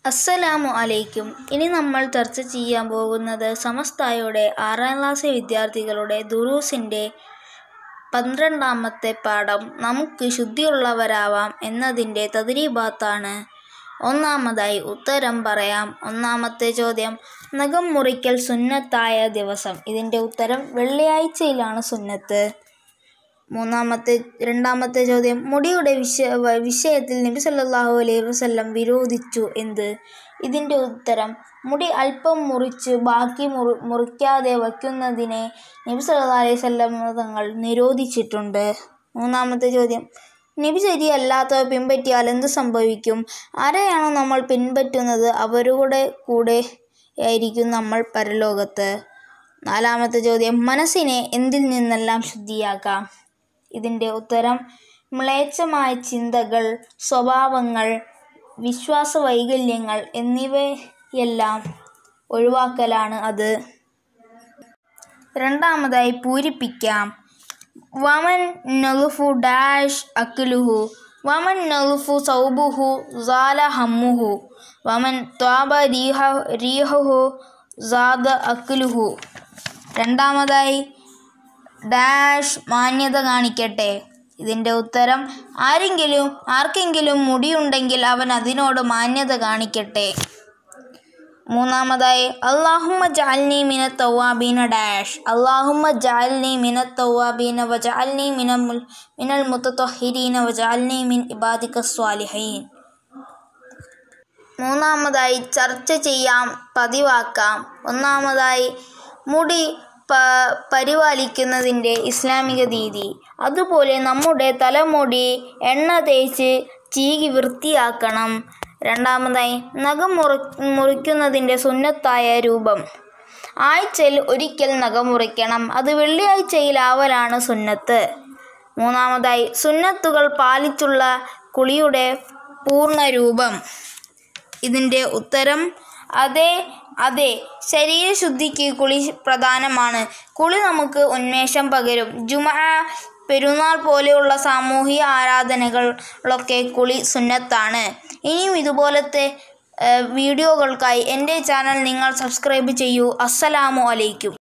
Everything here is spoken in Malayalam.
അസ്സലാമു അലൈക്കും ഇനി നമ്മൾ ചർച്ച ചെയ്യാൻ പോകുന്നത് സമസ്തായുടെ ആറാം ക്ലാസ് വിദ്യാർത്ഥികളുടെ ദുറൂസിൻ്റെ പന്ത്രണ്ടാമത്തെ പാഠം നമുക്ക് ശുദ്ധിയുള്ളവരാവാം എന്നതിൻ്റെ തദ്രീബാത്താണ് ഒന്നാമതായി ഉത്തരം പറയാം ഒന്നാമത്തെ ചോദ്യം നഖം മുറിക്കൽ സുന്നത്തായ ദിവസം ഇതിൻ്റെ ഉത്തരം വെള്ളിയാഴ്ചയിലാണ് സുന്നത്ത് മൂന്നാമത്തെ രണ്ടാമത്തെ ചോദ്യം മുടിയുടെ വിഷയ വ- വിഷയത്തിൽ നബി സല്ലല്ലാഹു അലൈഹി വസല്ലം വിരോധിച്ചു എന്ത് ഇതിൻ്റെ ഉത്തരം മുടി അല്പം മുറിച്ച് ബാക്കി മുറി മുറിക്കാതെ വയ്ക്കുന്നതിനെ നബി സല്ലല്ലാഹു അലൈഹി വസല്ലം തങ്ങൾ നിരോധിച്ചിട്ടുണ്ട് മൂന്നാമത്തെ ചോദ്യം നബി ശരിയല്ലാത്തവ പിൻപറ്റിയാൽ എന്ത് സംഭവിക്കും ആരെയാണോ നമ്മൾ പിൻപറ്റുന്നത് അവരുടെ കൂടെ ആയിരിക്കും നമ്മൾ പരലോകത്ത് നാലാമത്തെ ചോദ്യം മനസ്സിനെ എന്തിൽ നിന്നെല്ലാം ശുദ്ധിയാക്കാം ഇതിൻ്റെ ഉത്തരം മ്ലേച്ഛമായ ചിന്തകൾ സ്വഭാവങ്ങൾ വിശ്വാസ വൈകല്യങ്ങൾ എന്നിവയെല്ലാം ഒഴിവാക്കലാണ് അത് രണ്ടാമതായി പൂരിപ്പിക്കാം വമൻ നലുഫു ഡാഷ് അക്ലുഹു വമൻ നലുഫു സൗബുഹു സാല ഹമ്മുഹു വമൻ ത്വാബ രീഹ രീഹുഹു സാദ അക്ലുഹു രണ്ടാമതായി ഡാഷ് മാന്യത കാണിക്കട്ടെ ഇതിൻ്റെ ഉത്തരം ആരെങ്കിലും ആർക്കെങ്കിലും മുടിയുണ്ടെങ്കിൽ അവൻ അതിനോട് മാന്യത കാണിക്കട്ടെ മൂന്നാമതായി അള്ളാഹുമ്മ ജാൽനി മിന തൗവാബീന ഡാഷ് അള്ളാഹുമ്മ ജാൽനി മിന തൗവാബീന വജാൽനി മിന മുൽ മിനൽ മുത്തത്തൊഹിരീന വജാൽനി മിൻ ഇബാദിക സ്വാലിഹീൻ മൂന്നാമതായി ചർച്ച ചെയ്യാം പതിവാക്കാം ഒന്നാമതായി മുടി പ പരിപാലിക്കുന്നതിൻ്റെ ഇസ്ലാമിക രീതി അതുപോലെ നമ്മുടെ തലമുടി എണ്ണ തേച്ച് ചീകി വൃത്തിയാക്കണം രണ്ടാമതായി നഖം മുറി മുറിക്കുന്നതിൻ്റെ സുന്നത്തായ രൂപം ആഴ്ചയിൽ ഒരിക്കൽ നഖം മുറിക്കണം അത് വെള്ളിയാഴ്ചയിലാവലാണ് സുന്നത്ത് മൂന്നാമതായി സുന്നത്തുകൾ പാലിച്ചുള്ള കുളിയുടെ പൂർണ്ണരൂപം ഇതിൻ്റെ ഉത്തരം അതെ അതെ ശരീരശുദ്ധിക്ക് കുളി പ്രധാനമാണ് കുളി നമുക്ക് ഉന്മേഷം പകരും ജുമ പെരുന്നാൾ പോലെയുള്ള സാമൂഹിക ആരാധനകളൊക്കെ കുളി സുന്നത്താണ് ഇനിയും ഇതുപോലത്തെ ഏഹ്, വീഡിയോകൾക്കായി എൻ്റെ ചാനൽ നിങ്ങൾ സബ്സ്ക്രൈബ് ചെയ്യൂ അസ്സലാമു അലൈക്കും